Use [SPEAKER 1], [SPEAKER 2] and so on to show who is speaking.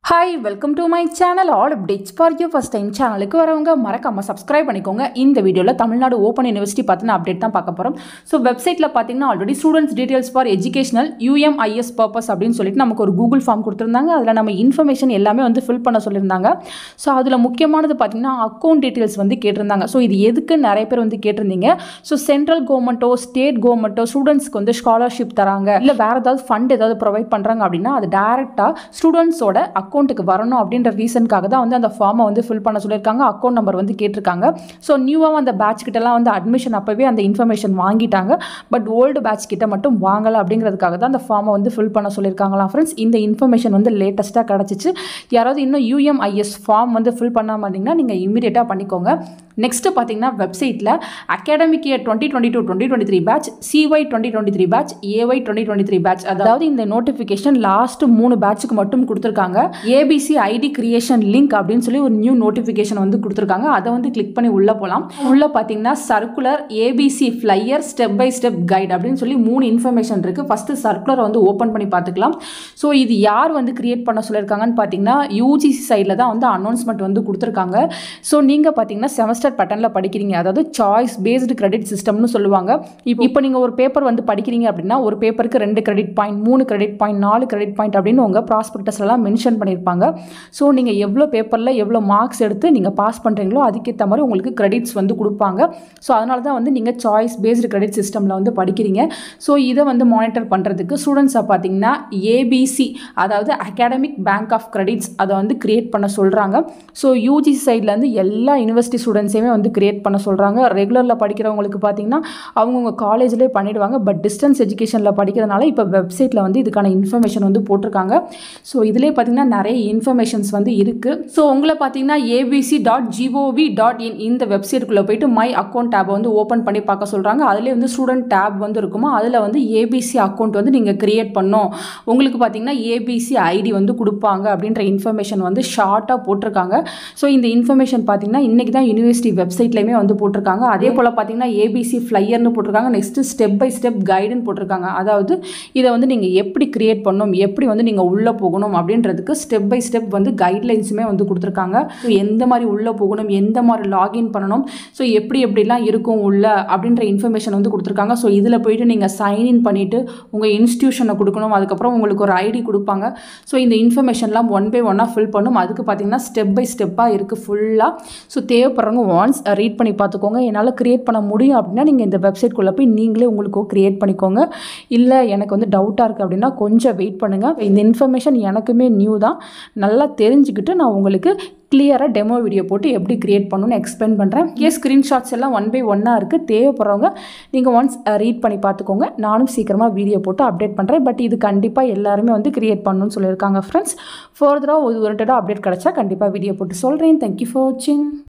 [SPEAKER 1] hi welcome to my channel all updates for you first time சேனலுக்கு வரவங்க மறக்காம subscribe பண்ணிக்கோங்க இந்த வீடியோவில் தமிழ்நாடு ஓப்பன் யூனிவர்சிட்டி பற்றின அப்டேட் தான் பார்க்க போகிறோம் ஸோ வெப்சைட்டில் பார்த்தீங்கன்னா already students details for educational UMIS purpose அப்படின்னு சொல்லிட்டு நமக்கு ஒரு கூகுள் ஃபார்ம் கொடுத்துருந்தாங்க அதில் நம்ம இன்ஃபர்மேஷன் எல்லாமே வந்து ஃபில் பண்ண சொல்லியிருந்தாங்க ஸோ அதில் முக்கியமானது பார்த்தீங்கன்னா அக்கௌண்ட் டீட்டெயில்ஸ் வந்து கேட்டிருந்தாங்க ஸோ இது எதுக்கு நிறைய பேர் வந்து கேட்டிருந்தீங்க ஸோ சென்ட்ரல் கவர்மெண்ட்டோ ஸ்டேட் கவர்மெண்ட்டோ ஸ்டூடெண்ட்ஸ்க்கு வந்து ஸ்காலர்ஷிப் தராங்க இல்லை வேறு ஏதாவது ஃபண்ட் ஏதாவது ப்ரொவைட் பண்ணுறாங்க அப்படின்னா அது டேரெக்டாக ஸ்டூடெண்ட்ஸோட அக்கௌண்ட்டுக்கு வரணும் அப்படின்ற ரீசனுக்காக தான் வந்து அந்த ஃபார்மை வந்து ஃபில் பண்ண சொல்லியிருக்காங்க அக்கௌண்ட் நம்பர் வந்து கேட்டிருக்காங்க ஸோ நியூவாக அந்த பேட்ச் கிட்டலாம் வந்து அட்மிஷன் அப்போவே அந்த இன்ஃபர்மேஷன் வாங்கிட்டாங்க பட் ஓல்டு பேட்ச் கிட்ட மட்டும் வாங்கலை அப்படிங்கிறதுக்காக தான் அந்த ஃபார்மை வந்து ஃபில் பண்ண சொல்லியிருக்காங்களாம் ஃப்ரெண்ட்ஸ் இந்த இன்ஃபர்மேஷன் வந்து லேட்டஸ்ட்டாக கிடச்சிச்சு யாராவது இன்னும் யூஎம்ஐஎஸ் ஃபார்ம் வந்து ஃபில் பண்ணாமல் இருந்தீங்கன்னா நீங்கள் இமீடியட்டாக பண்ணிக்கோங்க நெக்ஸ்ட்டு பார்த்தீங்கன்னா வெப்சைட்டில் academic year twenty twenty two twenty twenty three batch CY twenty twenty three batch AY twenty twenty three batch அதாவது இந்த நோட்டிஃபிகேஷன் லாஸ்ட் மூணு பேட்சுக்கு மட்டும் கொடுத்துருக்காங்க ஏபிசி ஐடி கிரியேஷன் லிங்க் அப்படின்னு சொல்லி ஒரு நியூ நோட்டிஃபிகேஷன் வந்து கொடுத்துருக்காங்க அதை வந்து கிளிக் பண்ணி உள்ளே போகலாம் உள்ளே பார்த்தீங்கன்னா circular ABC flyer step by step guide அப்படின்னு சொல்லி மூணு இன்ஃபர்மேஷன் இருக்குது ஃபஸ்ட்டு சர்க்குலரை வந்து ஓப்பன் பண்ணி பார்த்துக்கலாம் ஸோ இது யார் வந்து கிரியேட் பண்ண சொல்லியிருக்காங்கன்னு பார்த்தீங்கன்னா யூஜிசி சைடில் தான் வந்து அனௌன்ஸ்மெண்ட் வந்து கொடுத்துருக்காங்க ஸோ நீங்கள் பார்த்தீங்கன்னா செமஸ்டர் பேட்டர்னில் படிக்கிறீங்க அதாவது சாய்ஸ் பேஸ்டு கிரெடிட் சிஸ்டம்னு சொல்லுவாங்க இப்போ இப்போ நீங்கள் ஒரு பேப்பர் வந்து படிக்கிறீங்க அப்படின்னா ஒரு பேப்பருக்கு ரெண்டு கிரெடிட் பாயிண்ட் மூணு கிரெடிட் பாயிண்ட் நாலு கிரெடிட் பாயிண்ட் அப்படின்னு உங்கள் ப்ராஸ்பெக்டஸ்லாம் மென்ஷன் பண்ணியிருப்பாங்க ஸோ நீங்கள் எவ்வளோ பேப்பரில் எவ்வளோ மார்க்ஸ் எடுத்து நீங்கள் பாஸ் பண்ணுறீங்களோ அதுக்கேற்ற மாதிரி உங்களுக்கு கிரெடிட்ஸ் வந்து கொடுப்பாங்க ஸோ அதனால தான் வந்து நீங்கள் சாய்ஸ் பேஸ்டு கிரெடிட் சிஸ்டமில் வந்து படிக்கிறீங்க ஸோ இதை வந்து மானிட்டர் பண்ணுறதுக்கு ஸ்டூடெண்ட்ஸை பார்த்தீங்கன்னா ஏபிசி அதாவது அகாடமிக் பேங்க் ஆஃப் கிரெடிட்ஸ் அதை வந்து கிரியேட் பண்ண சொல்கிறாங்க ஸோ யூஜிசி சைட்லேருந்து எல்லா யூனிவர்சிட்டி ஸ்டூடெண்ட்ஸையுமே வந்து கிரியேட் பண்ண சொல்கிறாங்க ரெகுலரில் படிக்கிறவங்களுக்கு பார்த்தீங்கன்னா அவங்கவுங்க காலேஜ்லேயே பண்ணிடுவாங்க பட் டிஸ்டன்ஸ் எஜுகேஷனில் படிக்கிறதுனால இப்போ வெப்சைட்டில் வந்து இதுக்கான இன்ஃபர்மேஷன் வந்து போட்டிருக்காங்க ஸோ இதிலே பார்த்தீங்கன்னா நிறைய இன்ஃபர்மேஷன்ஸ் வந்து இருக்குது ஸோ உங்களை பார்த்தீங்கன்னா ABC dot GOV dot in இந்த வெப்சைட்டுக்குள்ளே போயிட்டு மை அக்கௌண்ட் டேப் வந்து ஓப்பன் பண்ணி பார்க்க சொல்கிறாங்க அதிலே வந்து ஸ்டூடெண்ட் டேப் வந்து இருக்குமா அதில் வந்து ஏபிசி அக்கௌண்ட் வந்து நீங்கள் கிரியேட் பண்ணோம் உங்களுக்கு பார்த்தீங்கன்னா ஏபிசி ஐடி வந்து கொடுப்பாங்க அப்படின்ற இன்ஃபர்மேஷன் வந்து ஷார்ட்டாக போட்டிருக்காங்க ஸோ இந்த இன்ஃபர்மேஷன் பார்த்தீங்கன்னா இன்றைக்கி தான் யூனிவர்சிட்டி வெப்சைட்லேயுமே வந்து போட்டிருக்காங்க அதே போல் பார்த்தீங்கன்னா ஏபிசி ஃப்ளையர்னு போட்டிருக்காங்க நெக்ஸ்ட்டு ஸ்டெப் பை ஸ்டெப் கைடுன்னு போட்டிருக்காங்க அதாவது இதை வந்து நீங்கள் எப்படி கிரியேட் பண்ணணும் எப்படி வந்து நீங்கள் உள்ளே போகணும் அப்படின்றதுக்கு ஸ்டெப் பை ஸ்டெப் வந்து கைட்லைன்ஸுமே வந்து கொடுத்துருக்காங்க ஸோ எந்த மாதிரி உள்ளே போகணும் எந்த மாதிரி லாகின் பண்ணணும் ஸோ எப்படி எப்படிலாம் இருக்கும் உள்ள அப்படின்ற இன்ஃபர்மேஷன் வந்து கொடுத்துருக்காங்க ஸோ இதில் போயிட்டு நீங்கள் சைன்இன் பண்ணிவிட்டு உங்கள் இன்ஸ்டியூஷனை கொடுக்கணும் அதுக்கப்புறம் உங்களுக்கு ஒரு ஐடி கொடுப்பாங்க ஸோ இந்த இன்ஃபர்மேஷன்லாம் ஒன் பை ஒன்னாக ஃபில் பண்ணும் அதுக்கு பார்த்தீங்கன்னா ஸ்டெப் பை ஸ்டெப்பாக இருக்குது ஃபுல்லாக ஸோ தேவைப்படுறவங்க ஒன்ஸ் ரீட் பண்ணி பார்த்துக்கோங்க என்னால் க்ரியேட் பண்ண முடியும் அப்படின்னா நீங்கள் இந்த வெப்சைட்குள்ளே போய் நீங்களே உங்களுக்கு க்ரியேட் பண்ணிக்கோங்க இல்லை எனக்கு வந்து டவுட்டாக இருக்குது அப்படின்னா கொஞ்சம் வெயிட் பண்ணுங்கள் இந்த இன்ஃபர்மேஷன் எனக்குமே நியூ தான் நல்லா தெரிஞ்சுக்கிட்டு நான் உங்களுக்கு கிளியராக டெமோ வீடியோ போட்டு எப்படி க்ரியேட் பண்ணணும்னு எக்ஸ்பிளைன் பண்ணுறேன் ஏ ஸ்க்ரீன்ஷாட்ஸ் எல்லாம் ஒன் பை ஒன்னாக இருக்குது தேவைப்படுறவங்க நீங்கள் ஒன்ஸ் ரீட் பண்ணி பார்த்துக்கோங்க நானும் சீக்கிரமாக வீடியோ போட்டு அப்டேட் பண்ணுறேன் பட் இது கண்டிப்பாக எல்லாருமே வந்து க்ரியேட் பண்ணணும்னு சொல்லியிருக்காங்க ஃப்ரெண்ட்ஸ் ஃபர்தராக ஒரு ஒரு அப்டேட் கிடச்சா கண்டிப்பாக வீடியோ போட்டு சொல்கிறேன் தேங்க்யூ ஃபார் வாட்சிங்